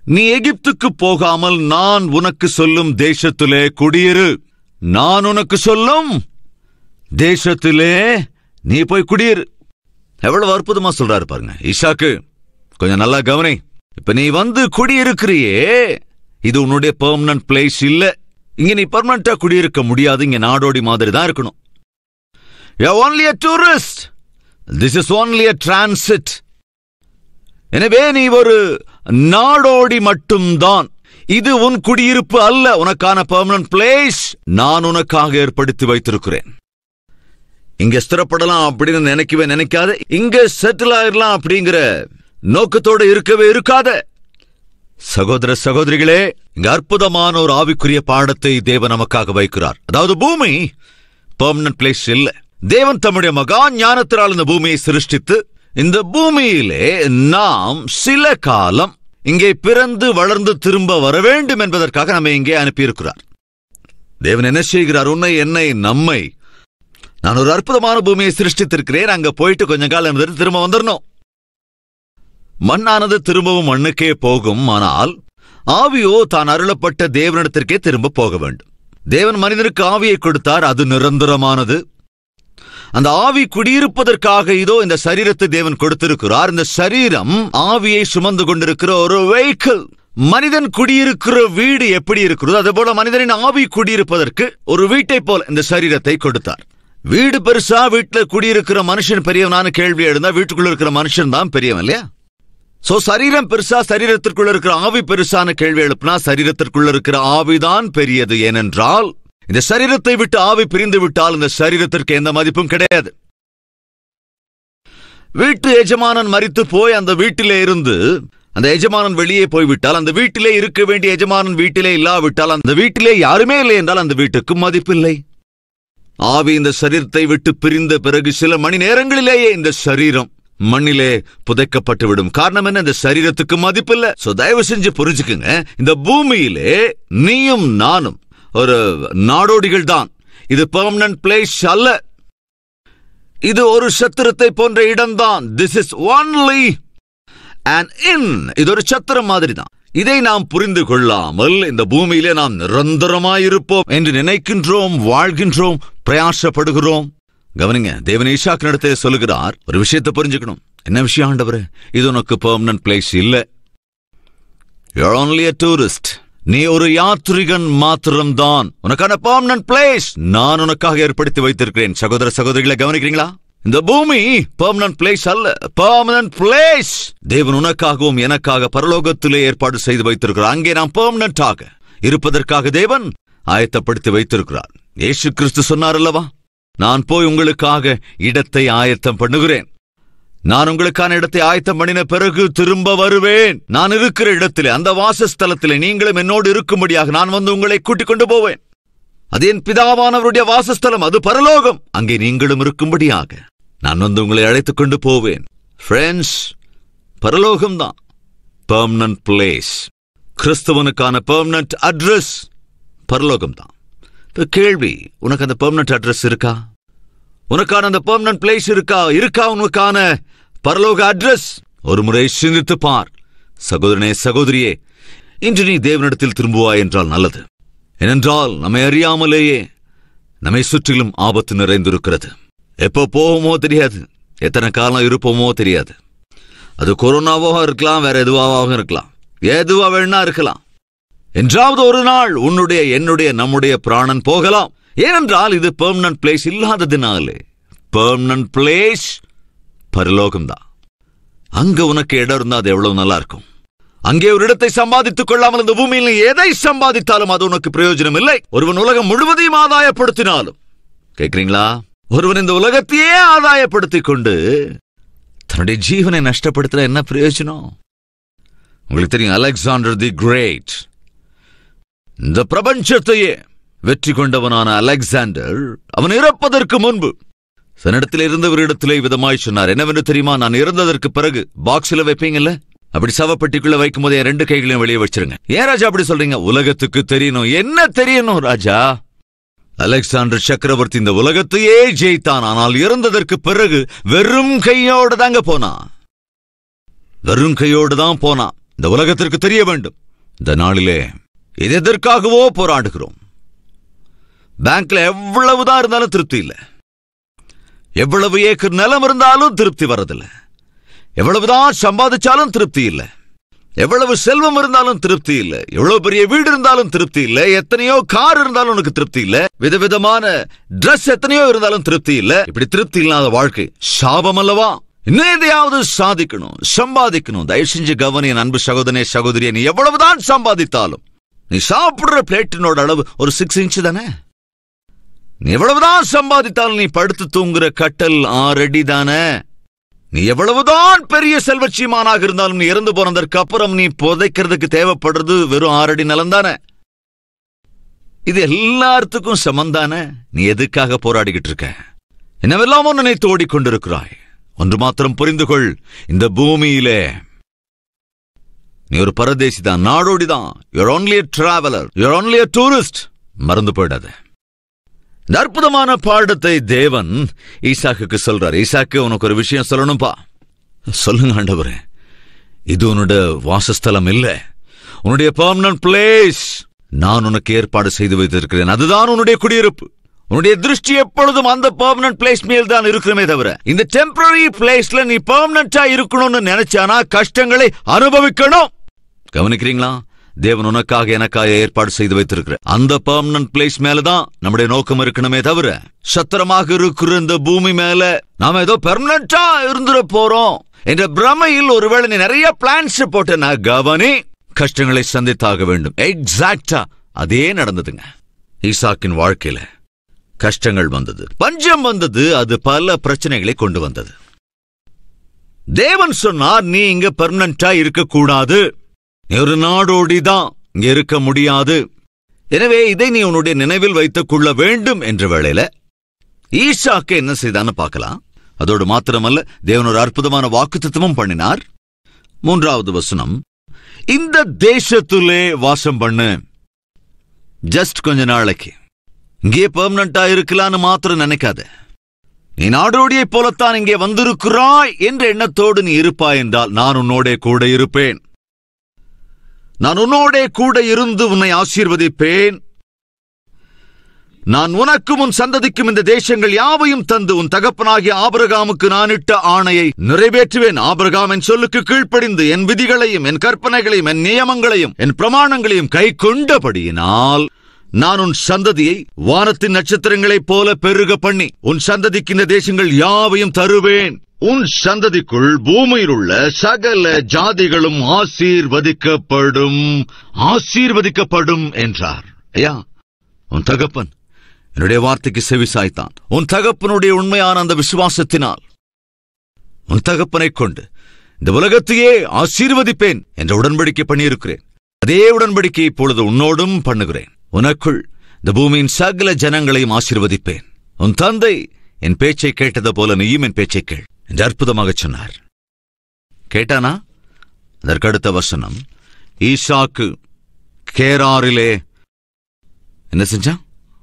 நீ எகிப்துக்கு போகாமல் நான் உனக்கு சொல்லும் தேசத்திலே குடியிரு நான் உனக்கு சொல்லும் தேசத்திலே நீ போய் குடியிரு எவ்வளவு அற்புதமா சொல்றாரு பாருங்க ஈஷாக்கு கொஞ்சம் நல்லா கவனி இப்ப நீ வந்து குடியிருக்கிறியே இது உன்னுடைய பெர்மனன்ட் பிளேஸ் இல்ல இங்க நீ பெர்மனண்டா குடியிருக்க முடியாது இங்க நாடோடி மாதிரி தான் இருக்கணும் you only a tourist this is only a transit எனவே நீ ஒரு நாடோடி மட்டும்தான் இது உன் குடியிருப்பு அல்ல உனக்கான பெர்மனன்ட் பிளேஸ் நான் உனக்காக ஏற்படுத்தி வைத்திருக்கிறேன் இங்க ஸ்திரப்படலாம் அப்படின்னு நினைக்கவே நினைக்காத இங்க செட்டில் ஆயிரலாம் அப்படிங்கிற நோக்கத்தோட இருக்கவே இருக்காத சகோதர சகோதரிகளே இங்க அற்புதமான ஒரு ஆவிக்குரிய பாடத்தை தேவன் நமக்காக வைக்கிறார் அதாவது பூமி பெர்மனன்ட் பிளேஸ் இல்ல தேவன் தம்முடைய மகா ஞானத்தினால் இந்த பூமியை சிருஷ்டித்து இந்த பூமியிலே நாம் சில காலம் இங்கே பிறந்து வளர்ந்து திரும்ப வர வேண்டும் என்பதற்காக நம்மை இங்கே அனுப்பியிருக்கிறார் தேவன் என்ன செய்கிறார் உன்னை என்னை நம்மை நான் ஒரு அற்புதமான பூமியை சிருஷ்டித்திருக்கிறேன் அங்க போயிட்டு கொஞ்ச காலம் இருந்துட்டு திரும்ப வந்துடணும் மண்ணானது திரும்பவும் மண்ணுக்கே போகும் ஆனால் ஆவியோ தான் அருளப்பட்ட தேவனிடத்திற்கே திரும்ப போக வேண்டும் தேவன் மனிதனுக்கு ஆவியை கொடுத்தார் அது நிரந்தரமானது அந்த ஆவி குடியிருப்பதற்காக இதோ இந்த சரீரத்தை தேவன் கொடுத்திருக்கிறார் இந்த சரீரம் ஆவியை சுமந்து கொண்டிருக்கிற ஒரு வெஹிக்கிள் மனிதன் குடியிருக்கிற வீடு எப்படி இருக்கிறதோ அதே போல மனிதனின் ஆவி குடியிருப்பதற்கு ஒரு வீட்டை போல இந்த சரீரத்தை கொடுத்தார் வீடு பெருசா வீட்டுல குடியிருக்கிற மனுஷன் பெரியவனான கேள்வி எழுந்தா வீட்டுக்குள்ள இருக்கிற மனுஷன் தான் பெரியவன் இல்லையா சோ சரீரம் பெருசா சரீரத்திற்குள்ள இருக்கிற ஆவி பெருசான கேள்வி எழுப்புனா சரீரத்திற்குள்ள இருக்கிற ஆவிதான் பெரியது ஏனென்றால் இந்த சரீரத்தை விட்டு ஆவி பிரிந்து விட்டால் இந்த சரீரத்திற்கு எந்த மதிப்பும் கிடையாது வீட்டு எஜமானன் மரித்து போய் அந்த வீட்டிலே இருந்து அந்த எஜமானன் வெளியே போய்விட்டால் அந்த வீட்டிலே இருக்க வேண்டிய எஜமானன் வீட்டிலே இல்லாவிட்டால் அந்த வீட்டிலே யாருமே இல்லை என்றால் அந்த வீட்டுக்கு மதிப்பில்லை ஆவி இந்த சரீரத்தை விட்டு பிரிந்த பிறகு சில மணி நேரங்களிலேயே இந்த சரீரம் மண்ணிலே புதைக்கப்பட்டு விடும் காரணம் என்ன இந்த சரீரத்துக்கு மதிப்பில்ல சோ தயவு செஞ்சு புரிஞ்சுக்குங்க இந்த பூமியிலே நீயும் நானும் ஒரு நாடோடிகள் தான் இது பெர்மனன்ட் பிளேஸ் அல்ல இது ஒரு சத்திரத்தை போன்ற இடம்தான் this is only an inn இது ஒரு சத்திரம் மாதிரி தான் இதை நாம் புரிந்து கொள்ளாமல் இந்த பூமியிலே நாம் நிரந்தரமாயிருப்போம் என்று நினைக்கின்றோம் வாழ்கின்றோம் பிரயாசப்படுகிறோம் கவனிங்க தேவன் ஈஷாக்கு நடத்த சொல்லுகிறார் ஒரு விஷயத்தை புரிஞ்சுக்கணும் என்ன விஷயம் ஆண்டவரே இது உனக்கு பெர்மனன்ட் பிளேஸ் இல்ல You're only a tourist. நீ ஒரு யாத்ரிகன் மாத்திரம்தான் உனக்கான பெர்மனன்ட் பிளேஸ் நான் உனக்காக ஏற்படுத்தி வைத்திருக்கிறேன் சகோதர சகோதரிகளை கவனிக்கிறீங்களா இந்த பூமி பெர்மனன்ட் பிளேஸ் அல்ல பெர்மனன்ட் பிளேஸ் தேவன் உனக்காகவும் எனக்காக பரலோகத்திலே ஏற்பாடு செய்து வைத்திருக்கிறார் அங்கே நாம் பெர்மனன்டாக இருப்பதற்காக தேவன் ஆயத்தப்படுத்தி வைத்திருக்கிறார் இயேசு கிறிஸ்து சொன்னார் அல்லவா நான் போய் உங்களுக்காக இடத்தை ஆயத்தம் பண்ணுகிறேன் நான் உங்களுக்கான இடத்தை ஆயத்தம் பண்ணின பிறகு திரும்ப வருவேன் நான் இருக்கிற இடத்திலே அந்த வாசஸ்தலத்திலே நீங்களும் என்னோடு இருக்கும்படியாக நான் வந்து உங்களை கூட்டிக் கொண்டு போவேன் அது என் பிதாவானவருடைய வாசஸ்தலம் அது பரலோகம் அங்கே நீங்களும் இருக்கும்படியாக நான் வந்து உங்களை அழைத்துக் கொண்டு போவேன் ஃப்ரெண்ட்ஸ் பரலோகம் தான் பெர்மனன்ட் பிளேஸ் கிறிஸ்தவனுக்கான பெர்மனன்ட் அட்ரஸ் பரலோகம் தான் இப்ப கேள்வி உனக்கு அந்த பெர்மனன்ட் அட்ரஸ் இருக்கா உனக்கான அந்த பெர்மனன்ட் பிளேஸ் இருக்கா இருக்கா உனக்கான பரலோக அட்ரஸ் ஒரு முறை சிந்தித்து பார் சகோதரனே சகோதரியே இன்று நீ தேவனிடத்தில் திரும்புவாய் என்றால் நல்லது ஏனென்றால் நம்மை அறியாமலேயே நம்மை சுற்றிலும் ஆபத்து நிறைந்திருக்கிறது எப்போ போவோமோ தெரியாது எத்தனை காலம் இருப்போமோ தெரியாது அது கொரோனாவாக இருக்கலாம் வேற எதுவாகவும் இருக்கலாம் எதுவா வேணா இருக்கலாம் என்றாவது ஒரு நாள் உன்னுடைய என்னுடைய நம்முடைய பிராணன் போகலாம் ஏனென்றால் இது பெர்மனன்ட் பிளேஸ் இல்லாததினாலே பெர்மனன்ட் பிளேஸ் பரலோகம்தான் அங்க உனக்கு இடம் இருந்தா அது எவ்வளவு நல்லா இருக்கும் அங்கே ஒரு இடத்தை சம்பாதித்துக் கொள்ளாமல் இந்த பூமியில் நீ எதை சம்பாதித்தாலும் அது உனக்கு பிரயோஜனம் இல்லை ஒருவன் உலகம் முழுவதையும் ஆதாயப்படுத்தினாலும் கேக்குறீங்களா ஒருவன் இந்த உலகத்தையே ஆதாயப்படுத்திக் கொண்டு தன்னுடைய ஜீவனை நஷ்டப்படுத்துற என்ன பிரயோஜனம் உங்களுக்கு தெரியும் அலெக்சாண்டர் தி கிரேட் இந்த பிரபஞ்சத்தையே வெற்றி கொண்டவனான அலெக்சாண்டர் அவன் இறப்பதற்கு முன்பு தன்னிடத்தில் இருந்தவரிடத்திலே விதமாய் சொன்னார் என்னவென்று தெரியுமா நான் இறந்ததற்கு பிறகு பாக்ஸ்ல வைப்பீங்கல்ல அப்படி சவப்பெட்டிக்குள்ள வைக்கும் போது என் ரெண்டு கைகளையும் வெளியே வச்சிருங்க ஏன் ராஜா அப்படி சொல்றீங்க உலகத்துக்கு தெரியணும் என்ன தெரியணும் ராஜா அலெக்சாண்டர் சக்கரவர்த்தி இந்த உலகத்தையே ஜெயித்தான் ஆனால் இறந்ததற்கு பிறகு வெறும் கையோடு தாங்க போனான் வெறும் கையோடு தான் போனான் இந்த உலகத்திற்கு தெரிய வேண்டும் இந்த நாளிலே இது எதற்காகவோ போராடுகிறோம் பேங்க்ல எவ்வளவுதான் இருந்தாலும் திருப்தி இல்லை எவ்வளவு ஏக்கர் நிலம் இருந்தாலும் திருப்தி வரதில்ல எவ்வளவுதான் சம்பாதிச்சாலும் திருப்தி இல்லை எவ்வளவு செல்வம் இருந்தாலும் திருப்தி இல்ல எவ்வளவு பெரிய வீடு இருந்தாலும் திருப்தி இல்ல எத்தனையோ கார் இருந்தாலும் உனக்கு திருப்தி இல்ல விதவிதமான Dress எத்தனையோ இருந்தாலும் திருப்தி இல்ல இப்படி திருப்தி இல்லாத வாழ்க்கை சாபம் அல்லவா இன்னும் எதையாவது சாதிக்கணும் சம்பாதிக்கணும் தயவு செஞ்சு கவனி என் அன்பு சகோதரனே சகோதரியே நீ எவ்வளவுதான் சம்பாதித்தாலும் நீ சாப்பிடுற பிளேட்டினோட அளவு ஒரு சிக்ஸ் இன்ச் தானே நீ எவ்வளவுதான் சம்பாதித்தாலும் நீ படுத்து தூங்குற கட்டல் ஆறடி தானே நீ எவ்வளவுதான் பெரிய செல்வச்சியமானாக இருந்தாலும் நீ இறந்து போனதற்கு அப்புறம் நீ புதைக்கிறதுக்கு தேவைப்படுறது வெறும் ஆறடி நிலம் தானே இது எல்லாத்துக்கும் சமந்தானே நீ எதுக்காக போராடிக்கிட்டு இருக்க என்னவெல்லாமோ நினைத்து ஓடிக்கொண்டிருக்கிறாய் ஒன்று மாத்திரம் புரிந்து கொள் இந்த பூமியிலே நீ ஒரு பரதேசி தான் நாடோடி தான் you're only traveller you're only tourist மறந்து போயிடாத இந்த அற்புதமான பாடத்தை தேவன் ஈசாக்குக்கு சொல்றார் ஈசாக்கு உனக்கு ஒரு விஷயம் சொல்லணும்பா சொல்லுங்க ஆண்டவரே இது உன்னோட வாசஸ்தலம் இல்ல உன்னுடைய பெர்மனன்ட் பிளேஸ் நான் உனக்கு ஏற்பாடு செய்து வைத்திருக்கிறேன் அதுதான் உன்னுடைய குடியிருப்பு உன்னுடைய திருஷ்டி எப்பொழுதும் அந்த பெர்மனன்ட் பிளேஸ் மேல் தான் இருக்கிறமே தவிர இந்த டெம்பரரி பிளேஸ்ல நீ பெர்மனண்டா இருக்கணும்னு நினைச்சானா கஷ்டங்களை அனுபவிக்கணும் கவனிக்கிறீங்களா தேவன் உனக்காக எனக்காக ஏற்பாடு செய்து வைத்திருக்கிற அந்த பெர்மனன்ட் பிளேஸ் மேலதான் நம்முடைய நோக்கம் இருக்கணுமே தவிர சத்திரமாக இருக்கிற இந்த பூமி மேல நாம ஏதோ பெர்மனண்டா இருந்துட போறோம் என்ற பிரமையில் ஒருவேளை நீ நிறைய பிளான்ஸ் போட்டு நான் கவனி கஷ்டங்களை சந்தித்தாக வேண்டும் எக்ஸாக்டா அதே நடந்ததுங்க ஈசாக்கின் வாழ்க்கையில கஷ்டங்கள் வந்தது பஞ்சம் வந்தது அது பல பிரச்சனைகளை கொண்டு வந்தது தேவன் சொன்னார் நீ இங்க பெர்மனண்டா இருக்க கூடாது நீ ஒரு நாடோடி தான் இங்க இருக்க முடியாது எனவே இதை நீ உன்னுடைய நினைவில் வைத்துக் கொள்ள வேண்டும் என்ற வேளையில ஈசாக்கு என்ன செய்தான்னு பார்க்கலாம் அதோடு மாத்திரமல்ல தேவன் ஒரு அற்புதமான வாக்குத்தத்தமும் பண்ணினார் மூன்றாவது வசனம் இந்த தேசத்திலே வாசம் பண்ணு ஜஸ்ட் கொஞ்ச நாளைக்கு இங்கே பெர்மனண்டா இருக்கலான்னு மாத்திரம் நினைக்காத நீ நாடோடியைப் போலத்தான் இங்கே வந்திருக்கிறாய் என்ற எண்ணத்தோடு நீ இருப்பாய் என்றால் நான் உன்னோடே கூட இருப்பேன் நான் உன்னோடே கூட இருந்து உன்னை ஆசீர்வதிப்பேன் நான் உனக்கும் உன் சந்ததிக்கும் இந்த தேசங்கள் யாவையும் தந்து உன் தகப்பனாகிய ஆபிரகாமுக்கு நான் இட்ட ஆணையை நிறைவேற்றுவேன் ஆபிரகாம் என் சொல்லுக்கு கீழ்ப்படிந்து என் விதிகளையும் என் கற்பனைகளையும் என் நியமங்களையும் என் பிரமாணங்களையும் கை கொண்டபடியினால் நான் உன் சந்ததியை வானத்தின் நட்சத்திரங்களைப் போல பெருக பண்ணி உன் சந்ததிக்கு இந்த தேசங்கள் யாவையும் தருவேன் உன் சந்ததிக்குள் பூமியில் உள்ள சகல ஜாதிகளும் ஆசீர்வதிக்கப்படும் ஆசீர்வதிக்கப்படும் என்றார் ஐயா உன் தகப்பன் என்னுடைய வார்த்தைக்கு செவிசாய்த்தான் உன் தகப்பனுடைய உண்மையான அந்த விசுவாசத்தினால் உன் தகப்பனைக் கொண்டு இந்த உலகத்தையே ஆசீர்வதிப்பேன் என்ற உடன்படிக்கை பண்ணியிருக்கிறேன் அதே உடன்படிக்கை இப்பொழுது உன்னோடும் பண்ணுகிறேன் உனக்குள் இந்த பூமியின் சகல ஜனங்களையும் ஆசீர்வதிப்பேன் உன் தந்தை என் பேச்சை கேட்டது போல நீயும் என் பேச்சை கேள் என்று அற்புதமாகச் சொன்னார் கேட்டானா அதற்கடுத்த வசனம் ஈசாக்கு கேராரிலே என்ன செஞ்சான்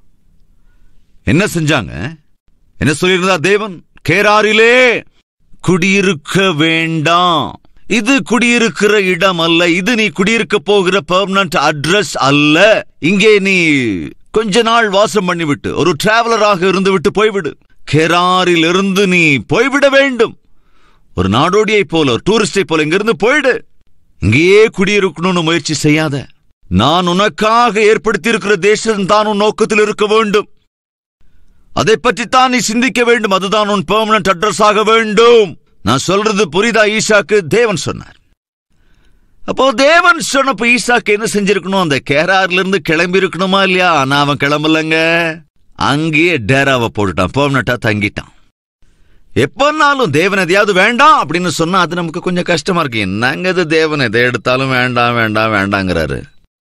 என்ன செஞ்சாங்க என்ன சொல்லியிருந்தா தேவன் கேராரிலே குடியிருக்க வேண்டாம் இது குடியிருக்கிற இடம் அல்ல இது நீ குடியிருக்க போகிற பெர்மனன்ட் அட்ரஸ் அல்ல இங்கே நீ கொஞ்ச நாள் வாசம் பண்ணிவிட்டு ஒரு டிராவலராக இருந்து விட்டு போய்விடு கெராரில் இருந்து நீ போய்விட வேண்டும் ஒரு நாடோடியை போல ஒரு டூரிஸ்டை போல இங்கிருந்து போயிடு இங்கேயே குடியிருக்கணும்னு முயற்சி செய்யாத நான் உனக்காக ஏற்படுத்தி இருக்கிற தேசம் தான் உன் நோக்கத்தில் இருக்க வேண்டும் அதை பற்றித்தான் நீ சிந்திக்க வேண்டும் அதுதான் உன் பெர்மனன்ட் அட்ரஸ் ஆக வேண்டும் நான் சொல்றது புரிதா ஈசாக்கு தேவன் சொன்னார் அப்போ தேவன் சொன்னப்ப ஈசாக்கு என்ன செஞ்சிருக்கணும் அந்த கேரார்ல இருந்து கிளம்பி இருக்கணுமா இல்லையா ஆனா அவன் கிளம்பலங்க அங்கேயே டேராவை போட்டுட்டான் பெர்மனண்டா தங்கிட்டான் எப்பனாலும் தேவன் எதையாவது வேண்டாம் அப்படின்னு சொன்னா அது நமக்கு கொஞ்சம் கஷ்டமா இருக்கு என்னங்க இது தேவன் எதை எடுத்தாலும் வேண்டாம் வேண்டாம் வேண்டாங்கிறாரு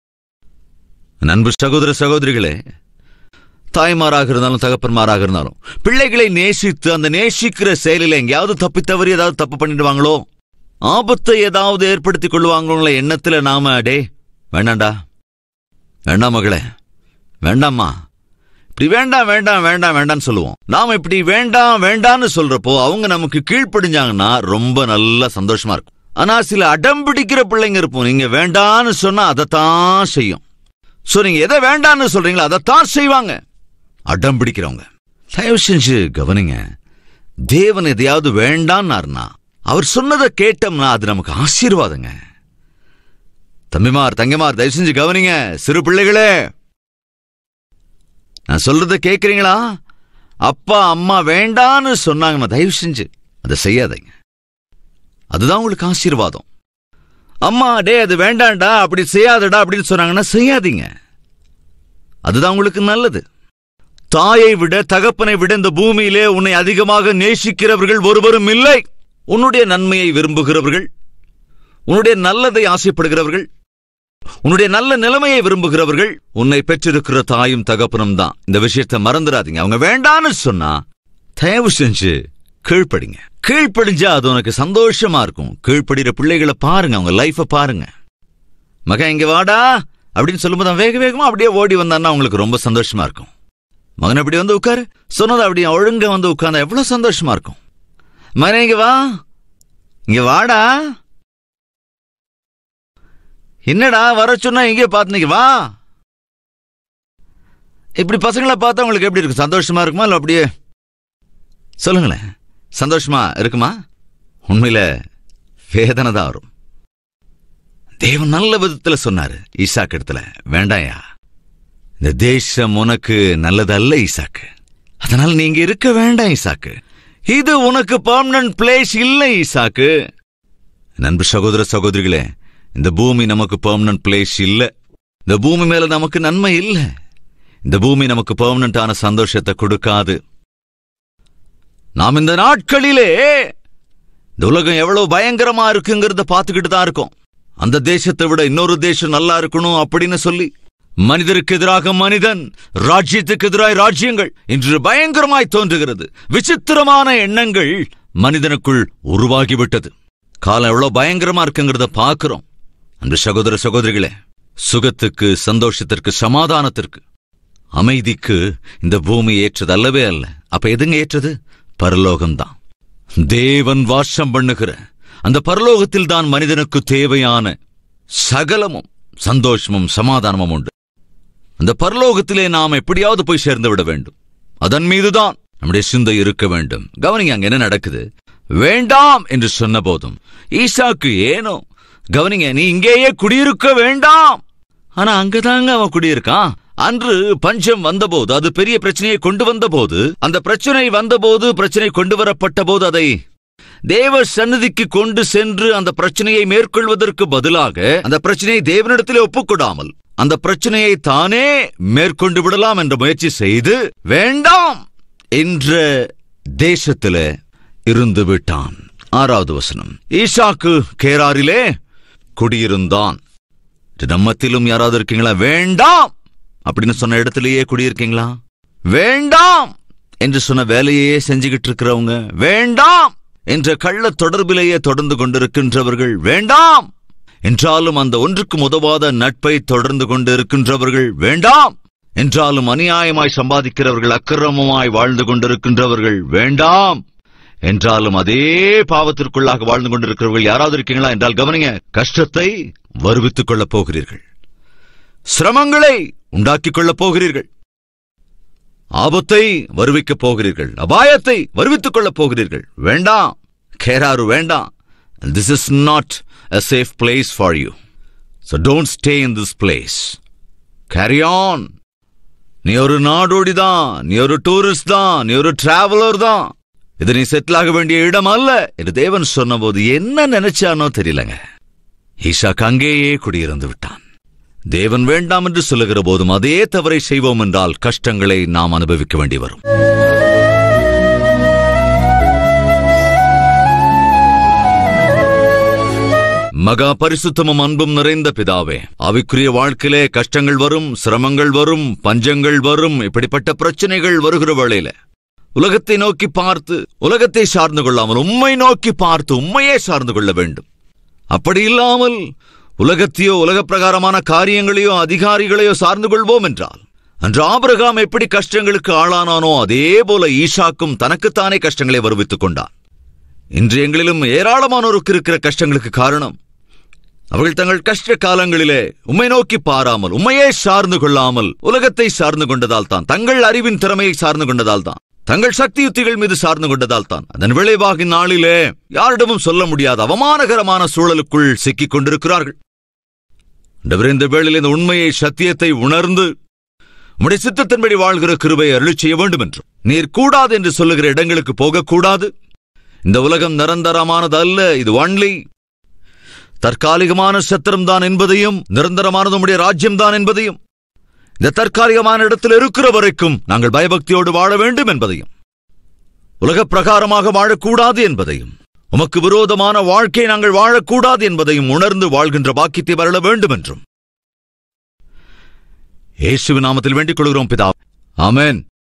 நண்பு சகோதர சகோதரிகளே தாய்மாராக இருந்தாலும் தகப்பன்மாராக இருந்தாலும் பிள்ளைகளை நேசித்து அந்த நேசிக்கிற செயலில் எங்கேயாவது தப்பி தவறி ஏதாவது தப்பு பண்ணிடுவாங்களோ ஆபத்தை ஏதாவது ஏற்படுத்திக் கொள்வாங்களோ எண்ணத்துல நாம டே வேண்டாம்டா வேண்டாம் மகளே வேண்டாம்மா இப்படி வேண்டாம் வேண்டாம் வேண்டாம் வேண்டாம்னு சொல்லுவோம் நாம இப்படி வேண்டாம் வேண்டாம்னு சொல்றப்போ அவங்க நமக்கு கீழ்ப்படிஞ்சாங்கன்னா ரொம்ப நல்லா சந்தோஷமா இருக்கும் ஆனா சில அடம் பிடிக்கிற பிள்ளைங்க இருப்போம் நீங்க வேண்டான்னு சொன்னா அதைத்தான் செய்யும் சோ நீங்க எதை வேண்டான்னு சொல்றீங்களோ அதைத்தான் செய்வாங்க அடம் பிடிக்கிறவங்க தயவு செஞ்சு கவனிங்க தேவன் எதையாவது வேண்டான்னாருனா அவர் சொன்னதை கேட்டோம்னா அது நமக்கு ஆசீர்வாதங்க தம்பிமார் தங்கமார் தயவு செஞ்சு கவனிங்க சிறு பிள்ளைகளே நான் சொல்றத கேக்குறீங்களா அப்பா அம்மா வேண்டான்னு சொன்னாங்கன்னா தயவு செஞ்சு அதை செய்யாதீங்க அதுதான் உங்களுக்கு ஆசீர்வாதம் அம்மா டே அது வேண்டாம்டா அப்படி செய்யாதடா அப்படின்னு சொன்னாங்கன்னா செய்யாதீங்க அதுதான் உங்களுக்கு நல்லது தாயை விட தகப்பனை விட இந்த பூமியிலே உன்னை அதிகமாக நேசிக்கிறவர்கள் ஒருவரும் இல்லை உன்னுடைய நன்மையை விரும்புகிறவர்கள் உன்னுடைய நல்லதை ஆசைப்படுகிறவர்கள் உன்னுடைய நல்ல நிலைமையை விரும்புகிறவர்கள் உன்னை பெற்றிருக்கிற தாயும் தகப்பனும் தான் இந்த விஷயத்தை மறந்துடாதீங்க அவங்க வேண்டான்னு சொன்னா தயவு செஞ்சு கீழ்ப்படிங்க கீழ்ப்படிஞ்சா அது உனக்கு சந்தோஷமா இருக்கும் கீழ்ப்படிற பிள்ளைகளை பாருங்க அவங்க லைஃப பாருங்க மகன் இங்க வாடா அப்படின்னு சொல்லும்போது அவன் வேக வேகமா அப்படியே ஓடி வந்தான்னா அவங்களுக்கு ரொம்ப சந்தோஷமா இருக்கும் மகன் அப்படி வந்து உட்காரு சொன்னது அப்படி ஒழுங்கா வந்து உட்கார்ந்தா எவ்வளவு சந்தோஷமா இருக்கும் மகனே இங்க வா இங்க வாடா என்னடா வர சொன்னா இங்கே பார்த்து வா இப்படி பசங்களை பார்த்தா உங்களுக்கு எப்படி இருக்கும் சந்தோஷமா இருக்குமா இல்ல அப்படியே சொல்லுங்களேன் சந்தோஷமா இருக்குமா உண்மையில வேதனை தான் வரும் தேவன் நல்ல விதத்துல சொன்னாரு ஈசாக்கு இடத்துல வேண்டாயா இந்த தேசம் உனக்கு நல்லதல்ல ஈசாக்கு அதனால நீங்க இருக்க வேண்டாம் ஈசாக்கு இது உனக்கு பர்மனன்ட் பிளேஸ் இல்லை ஈசாக்கு நண்பு சகோதர சகோதரிகளே இந்த பூமி நமக்கு பெர்மனன்ட் பிளேஸ் இல்ல இந்த பூமி மேல நமக்கு நன்மை இல்ல இந்த பூமி நமக்கு பெர்மனன்டான சந்தோஷத்தை கொடுக்காது நாம் இந்த நாட்களிலே இந்த உலகம் எவ்வளவு பயங்கரமா இருக்குங்கிறத பார்த்துக்கிட்டு தான் இருக்கோம் அந்த தேசத்தை விட இன்னொரு தேசம் நல்லா இருக்கணும் அப்படின்னு சொல்லி மனிதருக்கு எதிராக மனிதன் ராஜ்யத்துக்கு எதிராக ராஜ்யங்கள் இன்று பயங்கரமாய் தோன்றுகிறது விசித்திரமான எண்ணங்கள் மனிதனுக்குள் உருவாகிவிட்டது காலம் எவ்வளவு பயங்கரமா இருக்குங்கிறத பார்க்கிறோம் அன்று சகோதர சகோதரிகளே சுகத்துக்கு சந்தோஷத்திற்கு சமாதானத்திற்கு அமைதிக்கு இந்த பூமி ஏற்றது அல்லவே அல்ல அப்ப எதுங்க ஏற்றது பரலோகம்தான் தேவன் வாசம் பண்ணுகிற அந்த பரலோகத்தில் தான் மனிதனுக்கு தேவையான சகலமும் சந்தோஷமும் சமாதானமும் உண்டு அந்த பரலோகத்திலே நாம் எப்படியாவது போய் சேர்ந்து விட வேண்டும் அதன் மீதுதான் நம்முடைய சிந்தை இருக்க வேண்டும் கவனிங்க அங்க என்ன நடக்குது வேண்டாம் என்று சொன்ன போதும் ஈசாக்கு ஏனோ கவனிங்க நீ இங்கேயே குடியிருக்க வேண்டாம் ஆனா அங்கதாங்க அவன் குடியிருக்கான் அன்று பஞ்சம் வந்தபோது அது பெரிய பிரச்சனையை கொண்டு வந்தபோது அந்த பிரச்சனை வந்தபோது பிரச்சனை கொண்டு வரப்பட்ட போது அதை தேவ சந்நிதிக்கு கொண்டு சென்று அந்த பிரச்சனையை மேற்கொள்வதற்கு பதிலாக அந்த பிரச்சனையை தேவனிடத்திலே ஒப்புக்கொடாமல் அந்த பிரச்சனையை தானே மேற்கொண்டு விடலாம் என்ற முயற்சி செய்து வேண்டாம் என்ற தேசத்தில இருந்து விட்டான் ஆறாவது வசனம் ஈசாக்கு கேராரிலே குடியிருந்தான் இது நம்மத்திலும் யாராவது இருக்கீங்களா வேண்டாம் அப்படின்னு சொன்ன இடத்திலேயே குடியிருக்கீங்களா வேண்டாம் என்று சொன்ன வேலையே செஞ்சுகிட்டு இருக்கிறவங்க வேண்டாம் என்ற கள்ள தொடர்பிலேயே தொடர்ந்து கொண்டிருக்கின்றவர்கள் வேண்டாம் என்றாலும் அந்த ஒன்றுக்கும் உதவாத நட்பை தொடர்ந்து கொண்டு இருக்கின்றவர்கள் வேண்டாம் என்றாலும் அநியாயமாய் சம்பாதிக்கிறவர்கள் அக்கிரமமாய் வாழ்ந்து கொண்டிருக்கின்றவர்கள் வேண்டாம் என்றாலும் அதே பாவத்திற்குள்ளாக வாழ்ந்து கொண்டிருக்கிறவர்கள் யாராவது இருக்கீங்களா என்றால் கவனிங்க கஷ்டத்தை வருவித்துக் கொள்ளப் போகிறீர்கள் சிரமங்களை உண்டாக்கிக் கொள்ளப் போகிறீர்கள் ஆபத்தை வருவிக்கப் போகிறீர்கள் அபாயத்தை வருவித்துக் கொள்ளப் போகிறீர்கள் வேண்டாம் கேராரு வேண்டாம் this is not a safe place for you so don't stay in this place carry on நீ ஒரு நாடோடி தான் நீ ஒரு டூரிஸ்ட் தான் நீ ஒரு டிராவலர் தான் இது நீ செட்டில் ஆக வேண்டிய இடம் அல்ல என்று தேவன் சொன்னபோது என்ன நினைச்சானோ தெரியலங்க ஈசாக்கு அங்கேயே குடியிருந்து விட்டான் தேவன் வேண்டாம் என்று சொல்லுகிற போதும் அதே தவறை செய்வோம் என்றால் கஷ்டங்களை நாம் அனுபவிக்க வேண்டி வரும் மகா பரிசுத்தமும் அன்பும் நிறைந்த பிதாவே ஆவிக்குரிய வாழ்க்கையிலே கஷ்டங்கள் வரும் சிரமங்கள் வரும் பஞ்சங்கள் வரும் இப்படிப்பட்ட பிரச்சனைகள் வருகிற வேளையில உலகத்தை நோக்கி பார்த்து உலகத்தை சார்ந்து கொள்ளாமல் உம்மை நோக்கி பார்த்து உம்மையே சார்ந்து கொள்ள வேண்டும் அப்படி இல்லாமல் உலகத்தையோ உலக பிரகாரமான காரியங்களையோ அதிகாரிகளையோ சார்ந்து கொள்வோம் என்றால் அன்று ஆபிரகாம் எப்படி கஷ்டங்களுக்கு ஆளானானோ அதே போல ஈசாக்கும் தனக்குத்தானே கஷ்டங்களை வருவித்துக் கொண்டான் இன்று எங்களிலும் ஏராளமானோருக்கு இருக்கிற கஷ்டங்களுக்கு காரணம் அவர்கள் தங்கள் கஷ்ட காலங்களிலே உம்மை நோக்கி பாராமல் உம்மையே சார்ந்து கொள்ளாமல் உலகத்தை சார்ந்து கொண்டதால் தான் தங்கள் அறிவின் திறமையை சார்ந்து கொண்டதால் தான் தங்கள் சக்தி யுத்திகள் மீது சார்ந்து கொண்டதால் தான் அதன் விளைவாக இந்நாளிலே யாரிடமும் சொல்ல முடியாத அவமானகரமான சூழலுக்குள் சிக்கிக் கொண்டிருக்கிறார்கள் ஆண்டவரே, இந்த வேளையில் இந்த உண்மையை சத்தியத்தை உணர்ந்து உம்முடைய சித்தத்தின்படி வாழ்கிற கிருபை அருளி செய்ய வேண்டும் என்றும் நீர் கூடாது என்று சொல்லுகிற இடங்களுக்கு போகக்கூடாது இந்த உலகம் நிரந்தரமானது அல்ல இது ஒன்லி தற்காலிகமான சத்திரம் தான் என்பதையும் நிரந்தரமானது உம்முடைய ராஜ்யம் தான் என்பதையும் இந்த தற்காலிகமான இடத்தில் இருக்கிற வரைக்கும் நாங்கள் பயபக்தியோடு வாழ வேண்டும் என்பதையும் உலக பிரகாரமாக வாழக்கூடாது என்பதையும் உமக்கு விரோதமான வாழ்க்கை நாங்கள் வாழக்கூடாது என்பதையும் உணர்ந்து வாழ்கின்ற பாக்கியத்தை வரல வேண்டும் என்றும் இயேசுவின் நாமத்தில் வேண்டிக் கொள்கிறோம் பிதா ஆமென்